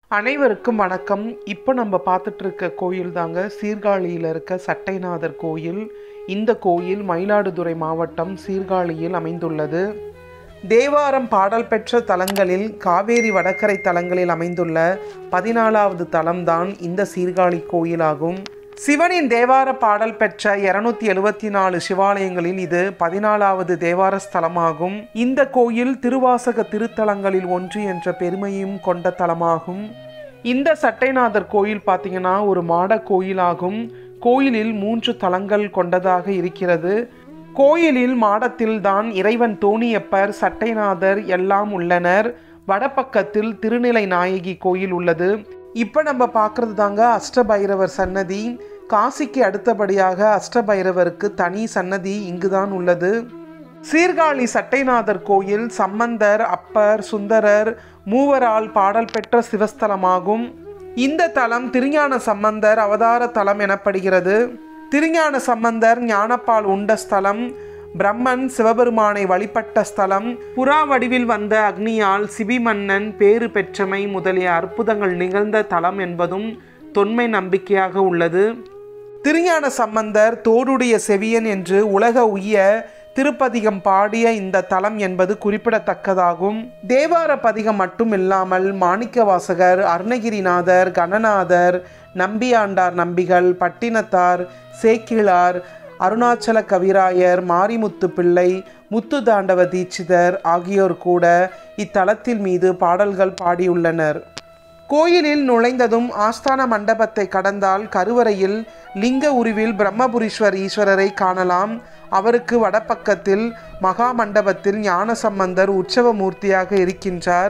அனைவருக்கும் வணக்கம் இப்போ நம்ம பார்த்துட்டு இருக்க கோயில் தாங்க சீர்காழியில் இருக்க சட்டைநாதர் கோயில் இந்த கோயில் மயிலாடுதுறை மாவட்டம் சீர்காழியில் அமைந்துள்ளது தேவாரம் பாடல் பெற்ற தலங்களில் காவேரி வடகரை தலங்களில் அமைந்துள்ள பதினாலாவது தலம்தான் இந்த சீர்காழி கோயிலாகும் சிவனின் தேவார பாடல் பெற்ற இருநூத்தி எழுவத்தி நாலு சிவாலயங்களில் இது பதினாலாவது தேவார ஸ்தலமாகும் இந்த கோயில் திருவாசக திருத்தலங்களில் ஒன்று என்ற பெருமையும் கொண்ட தலமாகும் இந்த சட்டைநாதர் கோயில் பார்த்தீங்கன்னா ஒரு மாட கோயிலாகும் கோயிலில் மூன்று தலங்கள் கொண்டதாக இருக்கிறது கோயிலில் மாடத்தில் தான் இறைவன் தோணியப்பர் சட்டைநாதர் எல்லாம் உள்ளனர் வடபக்கத்தில் திருநிலை நாயகி கோயில் உள்ளது இப்போ நம்ம பார்க்குறது தாங்க அஷ்டபைரவர் சன்னதி காசிக்கு அடுத்தபடியாக அஷ்டபைரவருக்கு தனி சன்னதி இங்குதான் உள்ளது சீர்காழி சட்டைநாதர் கோயில் சம்பந்தர் அப்பர் சுந்தரர் மூவரால் பாடல் பெற்ற சிவஸ்தலமாகும் இந்த தலம் திருஞான சம்பந்தர் அவதார தலம் எனப்படுகிறது திருஞான சம்பந்தர் ஞானப்பால் உண்ட ஸ்தலம் பிரம்மன் சிவபெருமானை வழிபட்ட ஸ்தலம் புறா வடிவில் வந்த அக்னியால் சிபிமன்னன் பேறு பெற்றமை முதலிய அற்புதங்கள் நிகழ்ந்த தலம் என்பதும் தொன்மை நம்பிக்கையாக உள்ளது திருஞான சம்பந்தர் தோடுடைய செவியன் என்று உலக உய்ய திருப்பதிகம் பாடிய இந்த தலம் என்பது குறிப்பிடத்தக்கதாகும் தேவார பதிகம் மட்டும் இல்லாமல் மாணிக்கவாசகர் அருணகிரிநாதர் கணநாதர் நம்பியாண்டார் நம்பிகள் பட்டினத்தார் சேக்கிழார் அருணாச்சல கவிராயர் மாரிமுத்து பிள்ளை முத்து தாண்டவ தீட்சிதர் ஆகியோர் கூட இத்தலத்தில் மீது பாடல்கள் பாடியுள்ளனர் கோயிலில் நுழைந்ததும் ஆஸ்தான மண்டபத்தை கடந்தால் கருவறையில் லிங்க உருவில் பிரம்மபுரீஸ்வர் ஈஸ்வரரை காணலாம் அவருக்கு வடபக்கத்தில் மகா மண்டபத்தில் ஞானசம்பந்தர் உற்சவ மூர்த்தியாக இருக்கின்றார்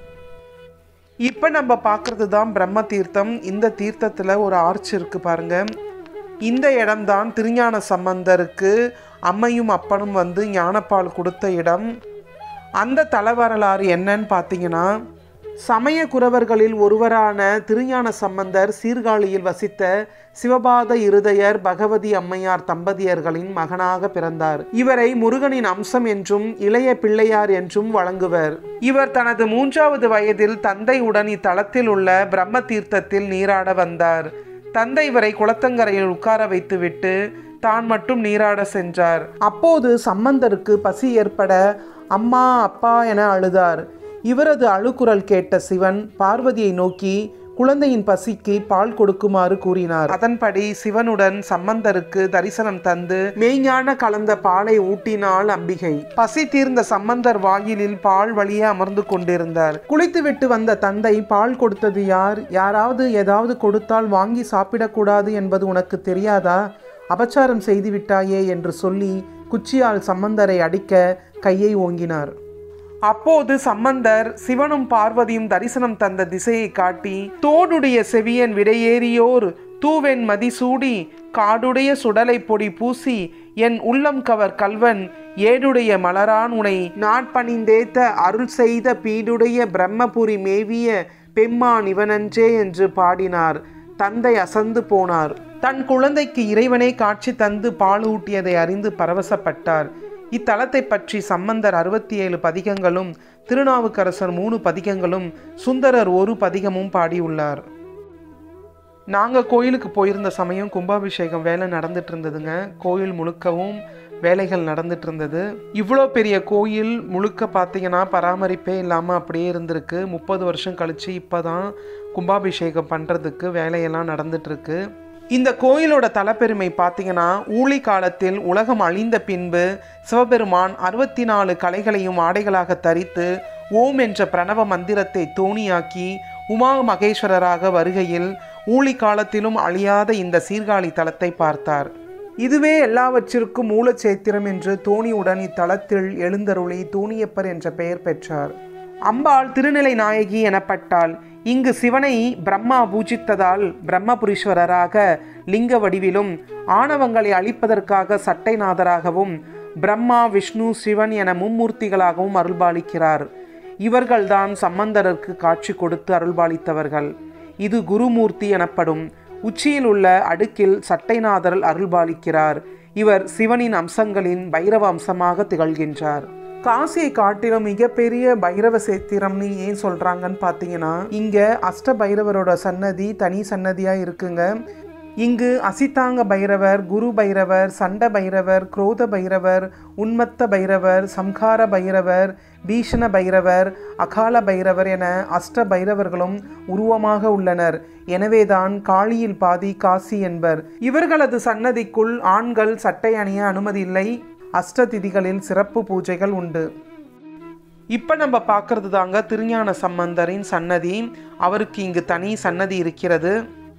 இப்போ நம்ம பார்க்குறது தான் பிரம்ம தீர்த்தம் இந்த தீர்த்தத்தில் ஒரு ஆர்ச் இருக்குது பாருங்க இந்த இடம்தான் திருஞான சம்பந்தருக்கு அம்மையும் அப்பனும் வந்து ஞானப்பால் கொடுத்த இடம் அந்த தலவரலாறு என்னன்னு பார்த்தீங்கன்னா சமய குறவர்களில் ஒருவரான திருஞான சம்பந்தர் சீர்காழியில் வசித்த சிவபாத இருதயர் பகவதி அம்மையார் தம்பதியர்களின் மகனாக பிறந்தார் இவரை முருகனின் அம்சம் என்றும் இளைய பிள்ளையார் என்றும் வழங்குவர் இவர் தனது மூன்றாவது வயதில் தந்தையுடன் இத்தலத்தில் உள்ள பிரம்ம தீர்த்தத்தில் நீராட வந்தார் தந்தை இவரை குளத்தங்கரையில் உட்கார வைத்துவிட்டு தான் மட்டும் நீராட சென்றார் அப்போது சம்பந்தருக்கு பசி ஏற்பட அம்மா அப்பா என அழுதார் இவரது அழுக்குரல் கேட்ட சிவன் பார்வதியை நோக்கி குழந்தையின் பசிக்கு பால் கொடுக்குமாறு கூறினார் அதன்படி சிவனுடன் சம்பந்தருக்கு தரிசனம் தந்து மெய்ஞான கலந்த பாலை ஊட்டினாள் அம்பிகை பசி தீர்ந்த சம்பந்தர் வாயிலில் பால் வழியே அமர்ந்து கொண்டிருந்தார் குளித்துவிட்டு வந்த தந்தை பால் கொடுத்தது யார் யாராவது ஏதாவது கொடுத்தால் வாங்கி சாப்பிடக்கூடாது என்பது உனக்கு தெரியாதா அபச்சாரம் செய்து விட்டாயே என்று சொல்லி குச்சியால் சம்பந்தரை அடிக்க கையை ஓங்கினார் அப்போது சம்பந்தர் சிவனும் பார்வதியும் தரிசனம் தந்த திசையை காட்டி தோடுடைய செவியன் விடையேறியோர் தூவென் மதிசூடி காடுடைய சுடலை பொடி பூசி என் உள்ளம் கவர் கல்வன் ஏடுடைய மலரான் உனை நாட்பணிந்தேத்த அருள் செய்த பீடுடைய பிரம்மபுரி மேவிய பெம்மான் இவனன்றே என்று பாடினார் தந்தை அசந்து போனார் தன் குழந்தைக்கு இறைவனே காட்சி தந்து பால் ஊட்டியதை அறிந்து பரவசப்பட்டார் இத்தலத்தை பற்றி சம்பந்தர் அறுபத்தி ஏழு பதிகங்களும் திருநாவுக்கரசர் மூணு பதிகங்களும் சுந்தரர் ஒரு பதிகமும் பாடியுள்ளார் நாங்கள் கோயிலுக்கு போயிருந்த சமயம் கும்பாபிஷேகம் வேலை நடந்துட்டு இருந்ததுங்க கோயில் முழுக்கவும் வேலைகள் நடந்துட்டு இருந்தது இவ்வளோ பெரிய கோயில் முழுக்க பார்த்தீங்கன்னா பராமரிப்பே இல்லாமல் அப்படியே இருந்திருக்கு முப்பது வருஷம் கழித்து இப்போ தான் கும்பாபிஷேகம் பண்ணுறதுக்கு வேலையெல்லாம் நடந்துட்டுருக்கு இந்த கோயிலோட தலப்பெருமை பார்த்தீங்கன்னா ஊழி காலத்தில் உலகம் அழிந்த பின்பு சிவபெருமான் அறுபத்தி நாலு கலைகளையும் ஆடைகளாக தரித்து ஓம் என்ற பிரணவ மந்திரத்தை தோணியாக்கி உமா மகேஸ்வரராக வருகையில் ஊழி காலத்திலும் அழியாத இந்த சீர்காழி தலத்தை பார்த்தார் இதுவே எல்லாவற்றிற்கும் மூலச்சேத்திரம் என்று தோணியுடன் இத்தலத்தில் எழுந்தருளி தூணியப்பர் என்ற பெயர் பெற்றார் அம்பாள் திருநிலை நாயகி எனப்பட்டாள் இங்கு சிவனை பிரம்மா பூஜித்ததால் பிரம்மபுரீஸ்வரராக லிங்க வடிவிலும் ஆணவங்களை அழிப்பதற்காக சட்டைநாதராகவும் பிரம்மா விஷ்ணு சிவன் என மும்மூர்த்திகளாகவும் அருள்பாலிக்கிறார் இவர்கள்தான் சம்பந்தருக்கு காட்சி கொடுத்து அருள்பாலித்தவர்கள் இது குருமூர்த்தி எனப்படும் உச்சியில் உள்ள அடுக்கில் சட்டைநாதர் அருள்பாலிக்கிறார் இவர் சிவனின் அம்சங்களின் பைரவ அம்சமாக திகழ்கின்றார் காசியை காட்டிலும் மிகப்பெரிய பைரவ சேத்திரம்னு ஏன் சொல்றாங்கன்னு பார்த்தீங்கன்னா இங்க அஷ்ட பைரவரோட சன்னதி தனி சன்னதியா இருக்குங்க இங்கு அசிதாங்க பைரவர் குரு பைரவர் சண்ட பைரவர் குரோத பைரவர் உன்மத்த பைரவர் சம்ஹார பைரவர் பீஷண பைரவர் அகால பைரவர் என அஷ்ட பைரவர்களும் உருவமாக உள்ளனர் எனவேதான் காளியில் பாதி காசி என்பர் இவர்களது சன்னதிக்குள் ஆண்கள் சட்டை அணிய அனுமதி இல்லை அஷ்ட திதிகளில் சிறப்பு பூஜைகள் உண்டு இப்போ நம்ம பார்க்கறது தாங்க திருஞான சம்பந்தரின் சன்னதி அவருக்கு இங்கு தனி சன்னதி இருக்கிறது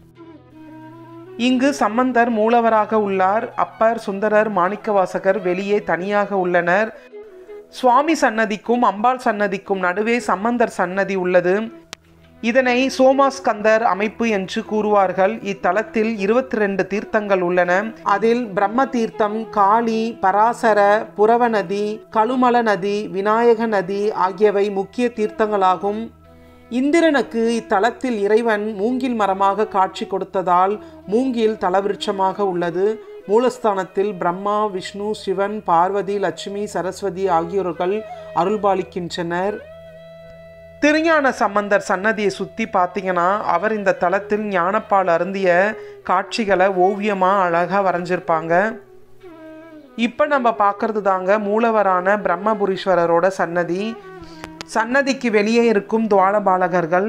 இங்கு சம்பந்தர் மூலவராக உள்ளார் அப்பர் சுந்தரர் மாணிக்கவாசகர் வெளியே தனியாக உள்ளனர் சுவாமி சன்னதிக்கும் அம்பாள் சன்னதிக்கும் நடுவே சம்பந்தர் சன்னதி உள்ளது இதனை சோமாஸ்கந்தர் அமைப்பு என்று கூறுவார்கள் இத்தலத்தில் இருபத்தி ரெண்டு தீர்த்தங்கள் உள்ளன அதில் பிரம்ம தீர்த்தம் காளி பராசர புரவ நதி கழுமல நதி விநாயக நதி ஆகியவை முக்கிய தீர்த்தங்களாகும் இந்திரனுக்கு இத்தலத்தில் இறைவன் மூங்கில் மரமாக காட்சி கொடுத்ததால் மூங்கில் தலவிருட்சமாக உள்ளது மூலஸ்தானத்தில் பிரம்மா விஷ்ணு சிவன் பார்வதி லட்சுமி சரஸ்வதி ஆகியோர்கள் அருள்பாலிக்கின்றனர் திருஞான சம்பந்தர் சன்னதியை சுற்றி பார்த்தீங்கன்னா அவர் இந்த தலத்தில் ஞானப்பால் அருந்திய காட்சிகளை ஓவியமாக அழகாக வரைஞ்சிருப்பாங்க இப்போ நம்ம பார்க்கறது தாங்க மூலவரான பிரம்மபுரீஸ்வரரோட சன்னதி சன்னதிக்கு வெளியே இருக்கும் துவாரபாலகர்கள்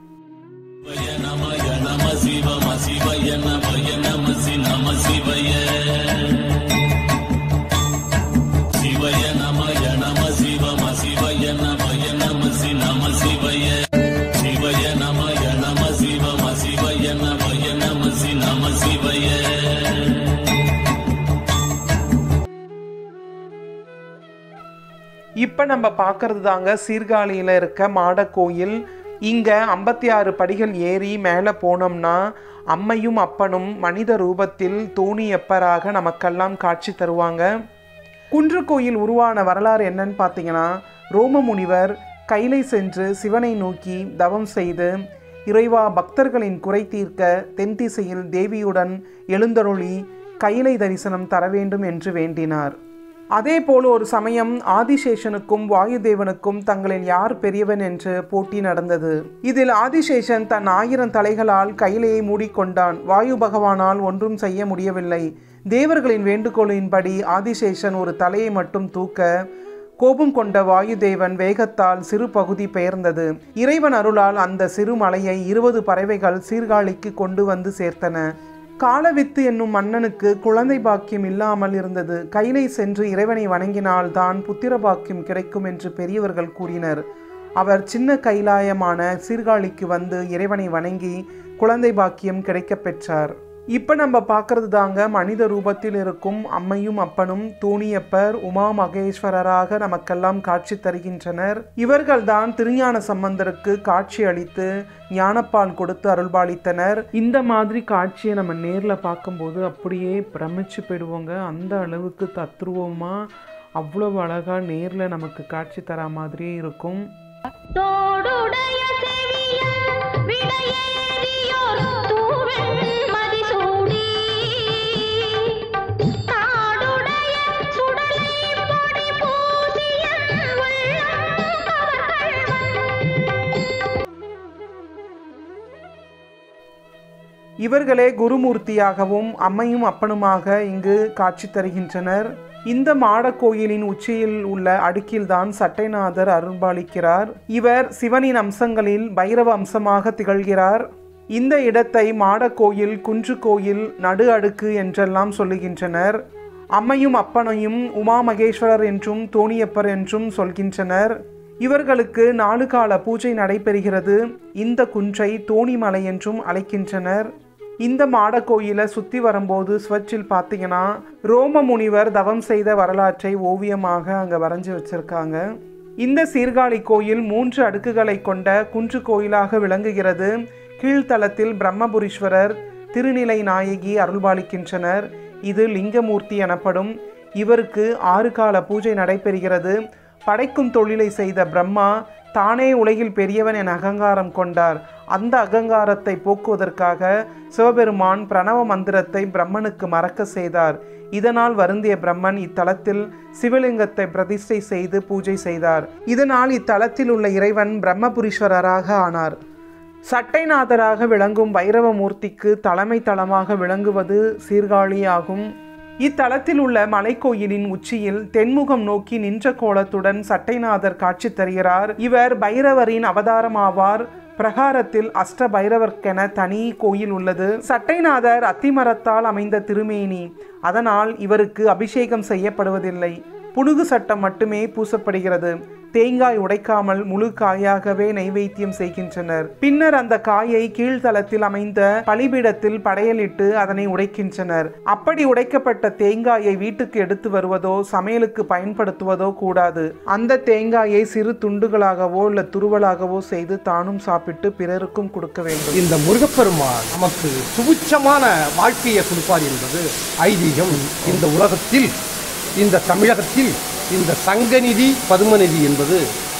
இப்போ நம்ம பார்க்கறது தாங்க சீர்காழியில் இருக்க மாட கோயில் இங்கே ஐம்பத்தி ஆறு படிகள் ஏறி மேலே போனோம்னா அம்மையும் அப்பனும் மனித ரூபத்தில் தோணியப்பராக நமக்கெல்லாம் காட்சி தருவாங்க குன்று கோயில் உருவான வரலாறு என்னன்னு பார்த்தீங்கன்னா ரோம முனிவர் கைலை சென்று சிவனை நோக்கி தவம் செய்து இறைவா பக்தர்களின் குறை தீர்க்க தென் திசையில் தேவியுடன் எழுந்தருளி கைலை தரிசனம் தர வேண்டும் என்று வேண்டினார் அதே போல ஒரு சமயம் ஆதிசேஷனுக்கும் வாயுதேவனுக்கும் தங்களில் யார் பெரியவன் என்று போட்டி நடந்தது இதில் ஆதிசேஷன் தன் ஆயிரம் தலைகளால் கைலையை மூடிக்கொண்டான் வாயு பகவானால் ஒன்றும் செய்ய முடியவில்லை தேவர்களின் வேண்டுகோளின்படி ஆதிசேஷன் ஒரு தலையை மட்டும் தூக்க கோபம் கொண்ட வாயுதேவன் வேகத்தால் சிறு பகுதி பெயர்ந்தது இறைவன் அருளால் அந்த சிறு மலையை இருபது பறவைகள் சீர்காழிக்கு கொண்டு வந்து சேர்த்தன காலவித்து என்னும் மன்னனுக்கு குழந்தை பாக்கியம் இல்லாமல் இருந்தது கைலை சென்று இறைவனை வணங்கினால் தான் புத்திர பாக்கியம் கிடைக்கும் என்று பெரியவர்கள் கூறினர் அவர் சின்ன கைலாயமான சீர்காழிக்கு வந்து இறைவனை வணங்கி குழந்தை பாக்கியம் கிடைக்கப் பெற்றார் இப்போ நம்ம பார்க்கறது தாங்க மனித ரூபத்தில் இருக்கும் அம்மையும் அப்பனும் தூணியப்பர் உமா மகேஸ்வரராக நமக்கெல்லாம் காட்சி தருகின்றனர் இவர்கள்தான் திருஞான சம்பந்தருக்கு காட்சி அளித்து ஞானப்பால் கொடுத்து அருள்பாலித்தனர் இந்த மாதிரி காட்சியை நம்ம நேரில் பார்க்கும்போது அப்படியே பிரமிச்சு போயிடுவோங்க அந்த அளவுக்கு தத்ரூபமாக அவ்வளவு அழகாக நேரில் நமக்கு காட்சி தர மாதிரியே இருக்கும் தோடுடைய செவியன் விடையேறியோர் தூவெண் மதிசூடி காடுடைய சுடலை பொடி பூசியன் உள்ளம் கவர்கள்வன் இவர்களே குருமூர்த்தியாகவும் அம்மையும் அப்பனுமாக இங்கு காட்சி தருகின்றனர் இந்த மாடக் கோயிலின் உச்சியில் உள்ள அடுக்கில்தான் சட்டைநாதர் அருள்பாலிக்கிறார் இவர் சிவனின் அம்சங்களில் பைரவ அம்சமாக திகழ்கிறார் இந்த இடத்தை மாடக் கோயில் குன்று கோயில் நடு அடுக்கு என்றெல்லாம் சொல்லுகின்றனர் அம்மையும் அப்பனையும் உமா மகேஸ்வரர் என்றும் தோணியப்பர் என்றும் சொல்கின்றனர் இவர்களுக்கு நாலு கால பூஜை நடைபெறுகிறது இந்த குன்றை தோணிமலை என்றும் அழைக்கின்றனர் இந்த மாடக் கோயிலை சுற்றி வரும்போது ஸ்வச்சில் பார்த்தீங்கன்னா ரோம முனிவர் தவம் செய்த வரலாற்றை ஓவியமாக அங்கே வரைஞ்சி வச்சிருக்காங்க இந்த சீர்காழி கோயில் மூன்று அடுக்குகளை கொண்ட குன்று கோயிலாக விளங்குகிறது கீழ்த்தளத்தில் பிரம்மபுரீஸ்வரர் திருநிலை நாயகி அருள்பாலிக்கின்றனர் இது லிங்கமூர்த்தி எனப்படும் இவருக்கு ஆறு கால பூஜை நடைபெறுகிறது படைக்கும் தொழிலை செய்த பிரம்மா தானே உலகில் பெரியவன் என அகங்காரம் கொண்டார் அந்த அகங்காரத்தை போக்குவதற்காக சிவபெருமான் பிரணவ மந்திரத்தை பிரம்மனுக்கு மறக்க செய்தார் இதனால் வருந்திய பிரம்மன் இத்தலத்தில் சிவலிங்கத்தை பிரதிஷ்டை செய்து பூஜை செய்தார் இதனால் இத்தலத்தில் உள்ள இறைவன் பிரம்மபுரீஸ்வரராக ஆனார் சட்டைநாதராக விளங்கும் வைரவமூர்த்திக்கு தலைமை தலமாக விளங்குவது சீர்காழி ஆகும் இத்தலத்தில் உள்ள மலைக்கோயிலின் உச்சியில் தென்முகம் நோக்கி நின்ற கோலத்துடன் சட்டைநாதர் காட்சி தருகிறார் இவர் பைரவரின் அவதாரமாவார் பிரகாரத்தில் அஷ்ட பைரவர்க்கென தனி கோயில் உள்ளது சட்டைநாதர் அத்திமரத்தால் அமைந்த திருமேனி அதனால் இவருக்கு அபிஷேகம் செய்யப்படுவதில்லை புனுகு சட்டம் மட்டுமே பூசப்படுகிறது தேங்காய் உடைக்காமல் முழு காயாகவே நைவேத்தியம் செய்கின்றனர் பின்னர் அந்த காயை கீழ்த்தளத்தில் அமைந்த பலிபீடத்தில் படையலிட்டு அதனை உடைக்கின்றனர் அப்படி உடைக்கப்பட்ட தேங்காயை வீட்டுக்கு எடுத்து வருவதோ சமையலுக்கு பயன்படுத்துவதோ கூடாது அந்த தேங்காயை சிறு துண்டுகளாகவோ இல்ல துருவலாகவோ செய்து தானும் சாப்பிட்டு பிறருக்கும் கொடுக்க வேண்டும் இந்த முருகப்பெருமான் நமக்கு சுபிட்சமான வாழ்க்கையை கொடுப்பார் என்பது ஐதீகம் இந்த உலகத்தில் இந்த தமிழகத்தில் இந்த சங்கநிதி பதுமநிதி என்பது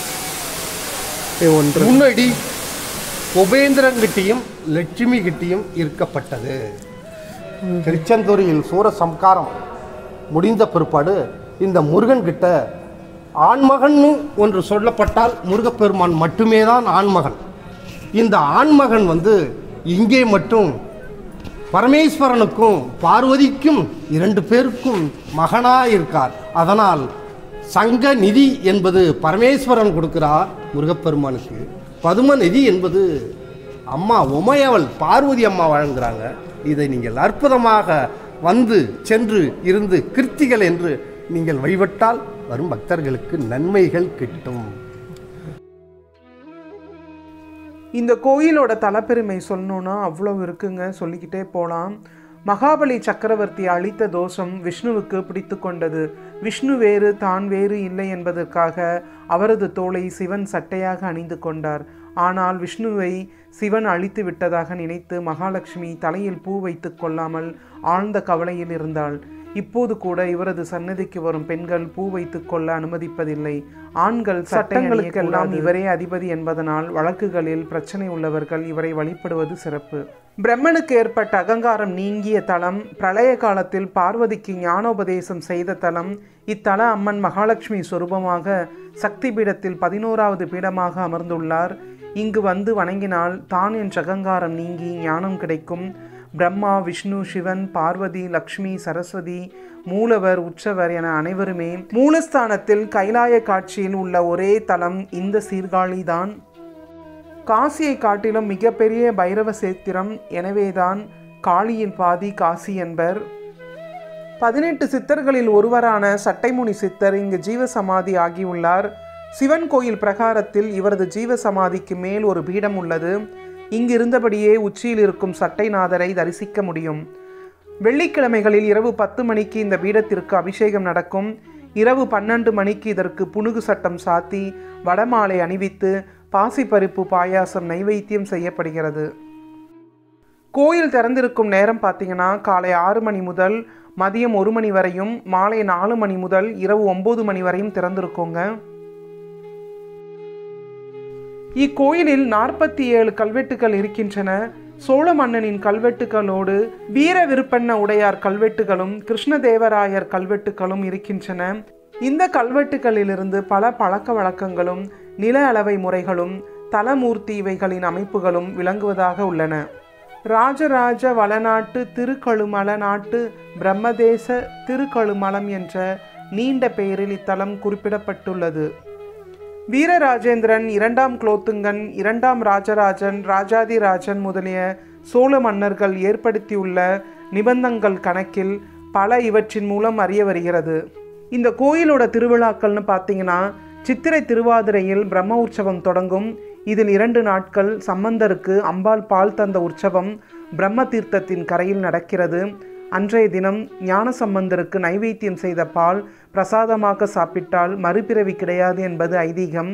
ஒன்று முன்னாடி உபேந்திரங்கிட்டையும் லட்சுமி கிட்டையும் இருக்கப்பட்டது திருச்செந்தூரில் சூரசம்காரம் முடிந்த பிற்பாடு இந்த முருகன் கிட்ட ஆண்மகன் ஒன்று சொல்லப்பட்டால் முருகப்பெருமான் மட்டுமே தான் ஆண்மகன் இந்த ஆண்மகன் வந்து இங்கே மட்டும் பரமேஸ்வரனுக்கும் பார்வதிக்கும் இரண்டு பேருக்கும் மகனாக இருக்கார் அதனால் சங்க நிதி என்பது பரமேஸ்வரன் கொடுக்கிறார் முருகப்பெருமானுக்கு பதும நிதி என்பது அம்மா உமையவள் பார்வதி அம்மா வழங்குறாங்க இதை நீங்கள் அற்புதமாக வந்து சென்று இருந்து கிருத்திகள் என்று நீங்கள் வழிபட்டால் வரும் பக்தர்களுக்கு நன்மைகள் கிட்டும் இந்த கோயிலோட தலப்பெருமை சொல்லணும்னா அவ்வளவு இருக்குங்க சொல்லிக்கிட்டே போகலாம் மகாபலி சக்கரவர்த்தி அளித்த தோஷம் விஷ்ணுவுக்கு பிடித்து கொண்டது விஷ்ணு வேறு தான் வேறு இல்லை என்பதற்காக அவரது தோளை சிவன் சட்டையாக அணிந்து கொண்டார் ஆனால் விஷ்ணுவை சிவன் அழித்து விட்டதாக நினைத்து மகாலட்சுமி தலையில் பூ வைத்து கொள்ளாமல் ஆழ்ந்த கவலையில் இருந்தாள் இப்போது கூட இவரது சன்னதிக்கு வரும் பெண்கள் பூ வைத்துக் கொள்ள அனுமதிப்பதில்லை ஆண்கள் சட்டங்களுக்கெல்லாம் இவரே அதிபதி என்பதனால் வழக்குகளில் பிரச்சனை உள்ளவர்கள் இவரை வழிபடுவது சிறப்பு பிரம்மனுக்கு ஏற்பட்ட அகங்காரம் நீங்கிய தலம் பிரளய காலத்தில் பார்வதிக்கு ஞானோபதேசம் செய்த தலம் இத்தல அம்மன் மகாலட்சுமி சொரூபமாக சக்தி பீடத்தில் பதினோராவது பீடமாக அமர்ந்துள்ளார் இங்கு வந்து வணங்கினால் தான் என்ற அகங்காரம் நீங்கி ஞானம் கிடைக்கும் பிரம்மா விஷ்ணு சிவன் பார்வதி லக்ஷ்மி சரஸ்வதி மூலவர் உற்சவர் என அனைவருமே மூலஸ்தானத்தில் கைலாய காட்சியில் உள்ள ஒரே தலம் இந்த சீர்காழி தான் காசியை காட்டிலும் மிகப்பெரிய பைரவ சேத்திரம் எனவேதான் காளியின் பாதி காசி என்பர் பதினெட்டு சித்தர்களில் ஒருவரான சட்டைமுனி சித்தர் இங்கு ஜீவசமாதி ஆகியுள்ளார் சிவன் கோயில் பிரகாரத்தில் இவரது ஜீவசமாதிக்கு மேல் ஒரு பீடம் உள்ளது இங்கு இருந்தபடியே உச்சியில் இருக்கும் சட்டைநாதரை தரிசிக்க முடியும் வெள்ளிக்கிழமைகளில் இரவு பத்து மணிக்கு இந்த பீடத்திற்கு அபிஷேகம் நடக்கும் இரவு பன்னெண்டு மணிக்கு இதற்கு புனுகு சட்டம் சாத்தி வடமாலை அணிவித்து பாசிப்பருப்பு பாயாசம் நைவேத்தியம் செய்யப்படுகிறது கோயில் திறந்திருக்கும் நேரம் பார்த்தீங்கன்னா காலை ஆறு மணி முதல் மதியம் ஒரு மணி வரையும் மாலை நாலு மணி முதல் இரவு ஒம்பது மணி வரையும் திறந்திருக்குங்க இக்கோயிலில் நாற்பத்தி ஏழு கல்வெட்டுகள் இருக்கின்றன சோழ மன்னனின் கல்வெட்டுகளோடு வீர விருப்பண்ண உடையார் கல்வெட்டுகளும் கிருஷ்ணதேவராயர் கல்வெட்டுகளும் இருக்கின்றன இந்த கல்வெட்டுகளிலிருந்து பல பழக்க வழக்கங்களும் நில அளவை முறைகளும் தலமூர்த்தி இவைகளின் அமைப்புகளும் விளங்குவதாக உள்ளன ராஜராஜ வளநாட்டு திருக்கழுமல நாட்டு பிரம்மதேச திருக்கழுமலம் என்ற நீண்ட பெயரில் இத்தலம் குறிப்பிடப்பட்டுள்ளது வீரராஜேந்திரன் இரண்டாம் குலோத்துங்கன் இரண்டாம் ராஜராஜன் ராஜாதிராஜன் முதலிய சோழ மன்னர்கள் ஏற்படுத்தியுள்ள நிபந்தங்கள் கணக்கில் பல இவற்றின் மூலம் அறிய வருகிறது இந்த கோயிலோட திருவிழாக்கள்னு பார்த்தீங்கன்னா சித்திரை திருவாதிரையில் பிரம்ம உற்சவம் தொடங்கும் இதில் இரண்டு நாட்கள் சம்பந்தருக்கு அம்பாள் பால் தந்த உற்சவம் பிரம்ம தீர்த்தத்தின் கரையில் நடக்கிறது அன்றைய தினம் ஞான சம்பந்தருக்கு நைவேத்தியம் செய்த பால் பிரசாதமாக சாப்பிட்டால் மறுபிறவி கிடையாது என்பது ஐதீகம்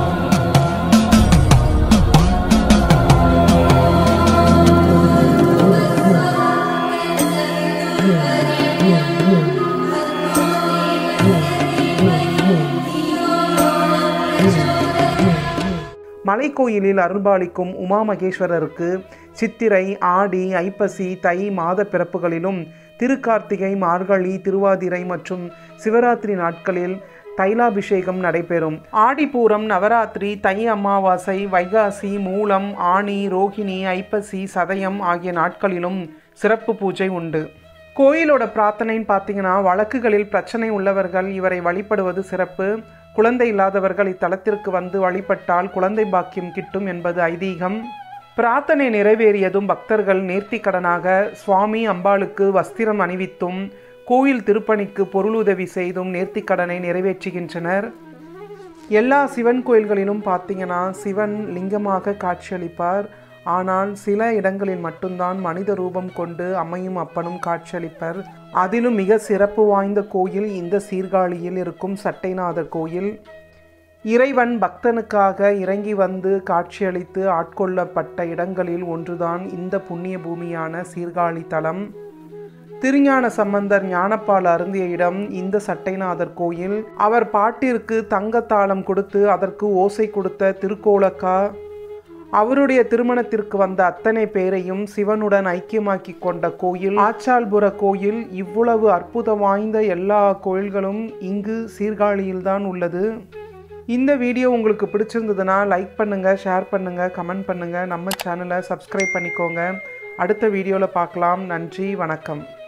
மலைக்கோயிலில் அருள்பாலிக்கும் உமா மகேஸ்வரருக்கு சித்திரை ஆடி ஐப்பசி தை மாத பிறப்புகளிலும் திருக்கார்த்திகை மார்கழி திருவாதிரை மற்றும் சிவராத்திரி நாட்களில் தைலாபிஷேகம் நடைபெறும் ஆடிப்பூரம் நவராத்திரி தை அமாவாசை வைகாசி மூலம் ஆனி ரோகிணி ஐப்பசி சதயம் ஆகிய நாட்களிலும் சிறப்பு பூஜை உண்டு கோயிலோட பிரார்த்தனைன்னு பார்த்தீங்கன்னா வழக்குகளில் பிரச்சனை உள்ளவர்கள் இவரை வழிபடுவது சிறப்பு குழந்தை இல்லாதவர்கள் இத்தலத்திற்கு வந்து வழிபட்டால் குழந்தை பாக்கியம் கிட்டும் என்பது ஐதீகம் பிரார்த்தனை நிறைவேறியதும் பக்தர்கள் நேர்த்திக்கடனாக சுவாமி அம்பாளுக்கு வஸ்திரம் அணிவித்தும் கோயில் திருப்பணிக்கு பொருளுதவி செய்தும் நேர்த்திக்கடனை நிறைவேற்றுகின்றனர் எல்லா சிவன் கோயில்களிலும் பார்த்தீங்கன்னா சிவன் லிங்கமாக காட்சியளிப்பார் ஆனால் சில இடங்களில் மட்டும்தான் மனித ரூபம் கொண்டு அம்மையும் அப்பனும் காட்சியளிப்பர் அதிலும் மிக சிறப்பு வாய்ந்த கோயில் இந்த சீர்காழியில் இருக்கும் சட்டைநாதர் கோயில் இறைவன் பக்தனுக்காக இறங்கி வந்து காட்சியளித்து ஆட்கொள்ளப்பட்ட இடங்களில் ஒன்றுதான் இந்த புண்ணிய பூமியான சீர்காழி தலம் திருஞான சம்பந்தர் ஞானப்பால் அருந்திய இடம் இந்த சட்டைநாதர் கோயில் அவர் பாட்டிற்கு தங்கத்தாளம் கொடுத்து அதற்கு ஓசை கொடுத்த திருக்கோலக்கா அவருடைய திருமணத்திற்கு வந்த அத்தனை பேரையும் சிவனுடன் ஐக்கியமாக்கி கொண்ட கோயில் ஆச்சால்புர கோயில் இவ்வளவு அற்புதம் வாய்ந்த எல்லா கோயில்களும் இங்கு சீர்காழியில்தான் உள்ளது இந்த வீடியோ உங்களுக்கு பிடிச்சிருந்ததுன்னா லைக் பண்ணுங்கள் ஷேர் பண்ணுங்கள் கமெண்ட் பண்ணுங்கள் நம்ம சேனலை சப்ஸ்கிரைப் பண்ணிக்கோங்க அடுத்த வீடியோவில் பார்க்கலாம் நன்றி வணக்கம்